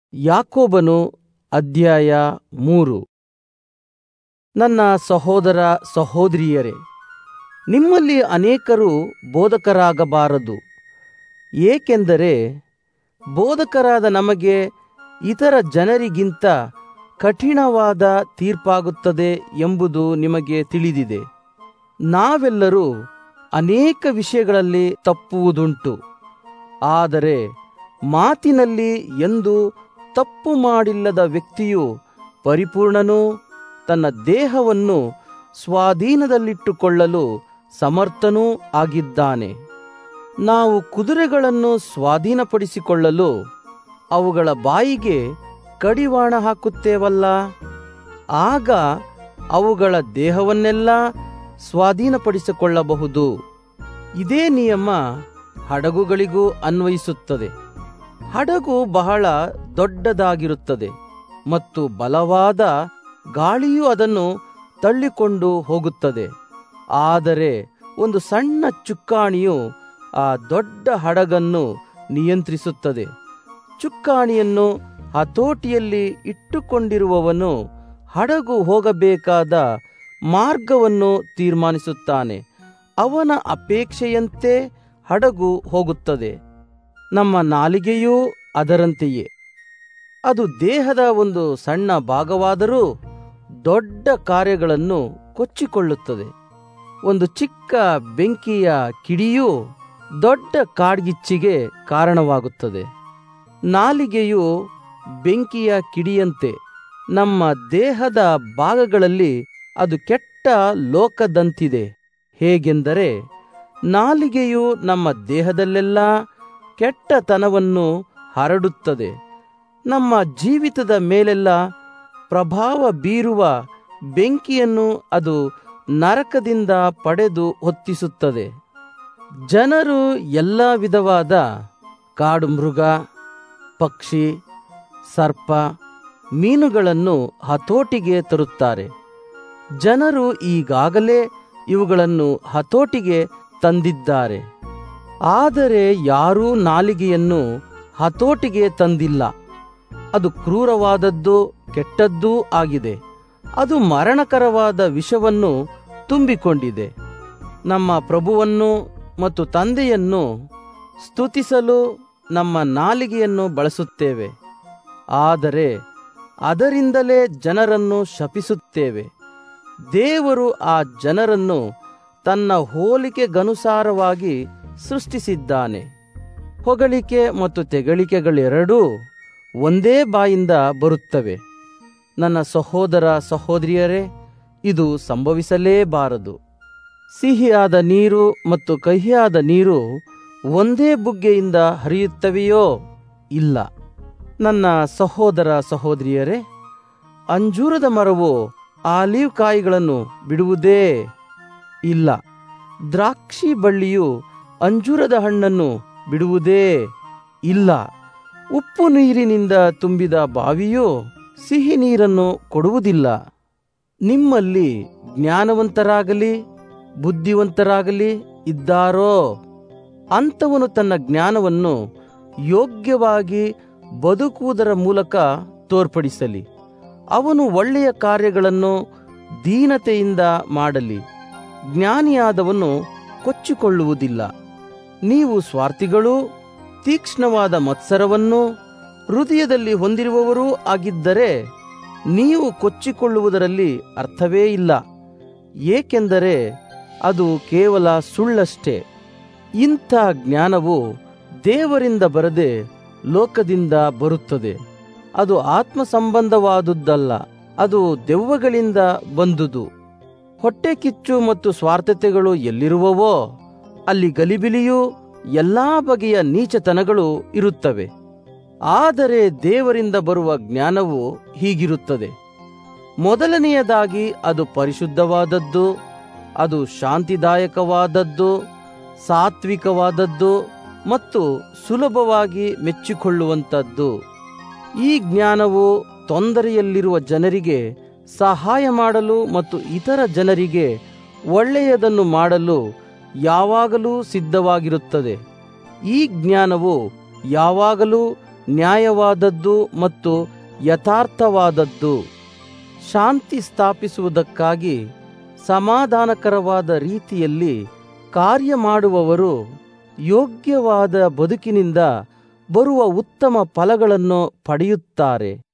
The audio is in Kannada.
ಯಾಕೋಬನು ಅಧ್ಯಾಯ ಮೂರು ನನ್ನ ಸಹೋದರ ಸಹೋದರಿಯರೇ ನಿಮ್ಮಲ್ಲಿ ಅನೇಕರು ಬೋಧಕರಾಗಬಾರದು ಏಕೆಂದರೆ ಬೋಧಕರಾದ ನಮಗೆ ಇತರ ಜನರಿಗಿಂತ ಕಠಿಣವಾದ ತೀರ್ಪಾಗುತ್ತದೆ ಎಂಬುದು ನಿಮಗೆ ತಿಳಿದಿದೆ ನಾವೆಲ್ಲರೂ ಅನೇಕ ವಿಷಯಗಳಲ್ಲಿ ತಪ್ಪುವುದುಂಟು ಆದರೆ ಮಾತಿನಲ್ಲಿ ಎಂದು ತಪ್ಪು ಮಾಡಿಲ್ಲದ ವ್ಯಕ್ತಿಯು ಪರಿಪೂರ್ಣನೂ ತನ್ನ ದೇಹವನ್ನು ಸ್ವಾಧೀನದಲ್ಲಿಟ್ಟುಕೊಳ್ಳಲು ಸಮರ್ಥನೂ ಆಗಿದ್ದಾನೆ ನಾವು ಕುದುರೆಗಳನ್ನು ಸ್ವಾಧೀನಪಡಿಸಿಕೊಳ್ಳಲು ಅವುಗಳ ಬಾಯಿಗೆ ಕಡಿವಾಣ ಹಾಕುತ್ತೇವಲ್ಲ ಆಗ ಅವುಗಳ ದೇಹವನ್ನೆಲ್ಲ ಸ್ವಾಧೀನಪಡಿಸಿಕೊಳ್ಳಬಹುದು ಇದೇ ನಿಯಮ ಹಡಗುಗಳಿಗೂ ಅನ್ವಯಿಸುತ್ತದೆ ಹಡಗು ಬಹಳ ದೊಡ್ಡದಾಗಿರುತ್ತದೆ ಮತ್ತು ಬಲವಾದ ಗಾಳಿಯು ಅದನ್ನು ತಳ್ಳಿಕೊಂಡು ಹೋಗುತ್ತದೆ ಆದರೆ ಒಂದು ಸಣ್ಣ ಚುಕ್ಕಾಣಿಯು ಆ ದೊಡ್ಡ ಹಡಗನ್ನು ನಿಯಂತ್ರಿಸುತ್ತದೆ ಚುಕ್ಕಾಣಿಯನ್ನು ಹತೋಟಿಯಲ್ಲಿ ಇಟ್ಟುಕೊಂಡಿರುವವನು ಹಡಗು ಹೋಗಬೇಕಾದ ಮಾರ್ಗವನ್ನು ತೀರ್ಮಾನಿಸುತ್ತಾನೆ ಅವನ ಅಪೇಕ್ಷೆಯಂತೆ ಹಡಗು ಹೋಗುತ್ತದೆ ನಮ್ಮ ನಾಲಿಗೆಯೂ ಅದರಂತೆಯೇ ಅದು ದೇಹದ ಒಂದು ಸಣ್ಣ ಭಾಗವಾದರೂ ದೊಡ್ಡ ಕಾರ್ಯಗಳನ್ನು ಕೊಚ್ಚಿಕೊಳ್ಳುತ್ತದೆ ಒಂದು ಚಿಕ್ಕ ಬೆಂಕಿಯ ಕಿಡಿಯು ದೊಡ್ಡ ಕಾಡ್ಗಿಚ್ಚಿಗೆ ಕಾರಣವಾಗುತ್ತದೆ ನಾಲಿಗೆಯು ಬೆಂಕಿಯ ಕಿಡಿಯಂತೆ ನಮ್ಮ ದೇಹದ ಭಾಗಗಳಲ್ಲಿ ಅದು ಕೆಟ್ಟ ಲೋಕದಂತಿದೆ ಹೇಗೆಂದರೆ ನಾಲಿಗೆಯು ನಮ್ಮ ದೇಹದಲ್ಲೆಲ್ಲ ಕೆಟ್ಟತನವನ್ನು ಹರಡುತ್ತದೆ ನಮ್ಮ ಜೀವಿತದ ಮೇಲೆಲ್ಲ ಪ್ರಭಾವ ಬೀರುವ ಬೆಂಕಿಯನ್ನು ಅದು ನರಕದಿಂದ ಪಡೆದು ಹೊತ್ತಿಸುತ್ತದೆ ಜನರು ಎಲ್ಲ ವಿಧವಾದ ಕಾಡು ಮೃಗ ಪಕ್ಷಿ ಸರ್ಪ ಮೀನುಗಳನ್ನು ಹತೋಟಿಗೆ ತರುತ್ತಾರೆ ಜನರು ಈಗಾಗಲೇ ಇವುಗಳನ್ನು ಹತೋಟಿಗೆ ತಂದಿದ್ದಾರೆ ಆದರೆ ಯಾರೂ ನಾಲಿಗೆಯನ್ನು ಹತೋಟಿಗೆ ತಂದಿಲ್ಲ ಅದು ಕ್ರೂರವಾದದ್ದು ಕೆಟ್ಟದ್ದೂ ಆಗಿದೆ ಅದು ಮರಣಕರವಾದ ವಿಷವನ್ನು ತುಂಬಿಕೊಂಡಿದೆ ನಮ್ಮ ಪ್ರಭುವನ್ನು ಮತ್ತು ತಂದೆಯನ್ನು ಸ್ತುತಿಸಲು ನಮ್ಮ ನಾಲಿಗೆಯನ್ನು ಬಳಸುತ್ತೇವೆ ಆದರೆ ಅದರಿಂದಲೇ ಜನರನ್ನು ಶಪಿಸುತ್ತೇವೆ ದೇವರು ಆ ಜನರನ್ನು ತನ್ನ ಹೋಲಿಕೆಗನುಸಾರವಾಗಿ ಸೃಷ್ಟಿಸಿದ್ದಾನೆ ಹೊಗಳಿಕೆ ಮತ್ತು ತೆಗಳಿಕೆಗಳೆರಡೂ ಒಂದೇ ಬಾಯಿಂದ ಬರುತ್ತವೆ ನನ್ನ ಸಹೋದರ ಸಹೋದರಿಯರೇ ಇದು ಸಂಭವಿಸಲೇಬಾರದು ಸಿಹಿಯಾದ ನೀರು ಮತ್ತು ಕಹಿಯಾದ ನೀರು ಒಂದೇ ಬುಗ್ಗೆಯಿಂದ ಹರಿಯುತ್ತವೆಯೋ ಇಲ್ಲ ನನ್ನ ಸಹೋದರ ಸಹೋದರಿಯರೇ ಅಂಜೂರದ ಮರವು ಆಲಿವ್ ಕಾಯಿಗಳನ್ನು ಬಿಡುವುದೇ ಇಲ್ಲ ದ್ರಾಕ್ಷಿ ಬಳ್ಳಿಯು ಅಂಜೂರದ ಹಣ್ಣನ್ನು ಬಿಡುವುದೇ ಇಲ್ಲ ಉಪ್ಪು ನೀರಿನಿಂದ ತುಂಬಿದ ಬಾವಿಯು ಸಿಹಿ ನೀರನ್ನು ಕೊಡುವುದಿಲ್ಲ ನಿಮ್ಮಲ್ಲಿ ಜ್ಞಾನವಂತರಾಗಲಿ ಬುದ್ಧಿವಂತರಾಗಲಿ ಇದ್ದಾರೋ ಅಂಥವನು ತನ್ನ ಜ್ಞಾನವನ್ನು ಯೋಗ್ಯವಾಗಿ ಬದುಕುವುದರ ಮೂಲಕ ತೋರ್ಪಡಿಸಲಿ ಅವನು ಒಳ್ಳೆಯ ಕಾರ್ಯಗಳನ್ನು ದೀನತೆಯಿಂದ ಮಾಡಲಿ ಜ್ಞಾನಿಯಾದವನು ಕೊಚ್ಚಿಕೊಳ್ಳುವುದಿಲ್ಲ ನೀವು ಸ್ವಾರ್ಥಿಗಳೂ ತೀಕ್ಷ್ಣವಾದ ಮತ್ಸರವನ್ನು ಹೃದಯದಲ್ಲಿ ಹೊಂದಿರುವವರೂ ಆಗಿದ್ದರೆ ನೀವು ಕೊಚ್ಚಿಕೊಳ್ಳುವುದರಲ್ಲಿ ಅರ್ಥವೇ ಇಲ್ಲ ಏಕೆಂದರೆ ಅದು ಕೇವಲ ಸುಳ್ಳಷ್ಟೇ ಇಂಥ ಜ್ಞಾನವು ದೇವರಿಂದ ಬರದೆ ಲೋಕದಿಂದ ಬರುತ್ತದೆ ಅದು ಆತ್ಮ ಸಂಬಂಧವಾದುದ್ದಲ್ಲ ಅದು ದೆವ್ವಗಳಿಂದ ಬಂದುದು ಹೊಟ್ಟೆ ಕಿಚ್ಚು ಮತ್ತು ಸ್ವಾರ್ಥತೆಗಳು ಎಲ್ಲಿರುವವೋ ಅಲ್ಲಿ ಗಲಿಬಿಲಿಯೂ ಎಲ್ಲಾ ಬಗೆಯ ನೀಚತನಗಳು ಇರುತ್ತವೆ ಆದರೆ ದೇವರಿಂದ ಬರುವ ಜ್ಞಾನವು ಹೀಗಿರುತ್ತದೆ ಮೊದಲನೆಯದಾಗಿ ಅದು ಪರಿಶುದ್ಧವಾದದ್ದು ಅದು ಶಾಂತಿದಾಯಕವಾದದ್ದು ಸಾತ್ವಿಕವಾದದ್ದು ಮತ್ತು ಸುಲಭವಾಗಿ ಮೆಚ್ಚಿಕೊಳ್ಳುವಂಥದ್ದು ಈ ಜ್ಞಾನವು ತೊಂದರೆಯಲ್ಲಿರುವ ಜನರಿಗೆ ಸಹಾಯ ಮಾಡಲು ಮತ್ತು ಇತರ ಜನರಿಗೆ ಒಳ್ಳೆಯದನ್ನು ಮಾಡಲು ಯಾವಾಗಲೂ ಸಿದ್ಧವಾಗಿರುತ್ತದೆ ಈ ಜ್ಞಾನವು ಯಾವಾಗಲೂ ನ್ಯಾಯವಾದದ್ದು ಮತ್ತು ಯಥಾರ್ಥವಾದದ್ದು ಶಾಂತಿ ಸ್ಥಾಪಿಸುವುದಕ್ಕಾಗಿ ಸಮಾಧಾನಕರವಾದ ರೀತಿಯಲ್ಲಿ ಕಾರ್ಯ ಮಾಡುವವರು ಯೋಗ್ಯವಾದ ಬದುಕಿನಿಂದ ಬರುವ ಉತ್ತಮ ಫಲಗಳನ್ನು ಪಡೆಯುತ್ತಾರೆ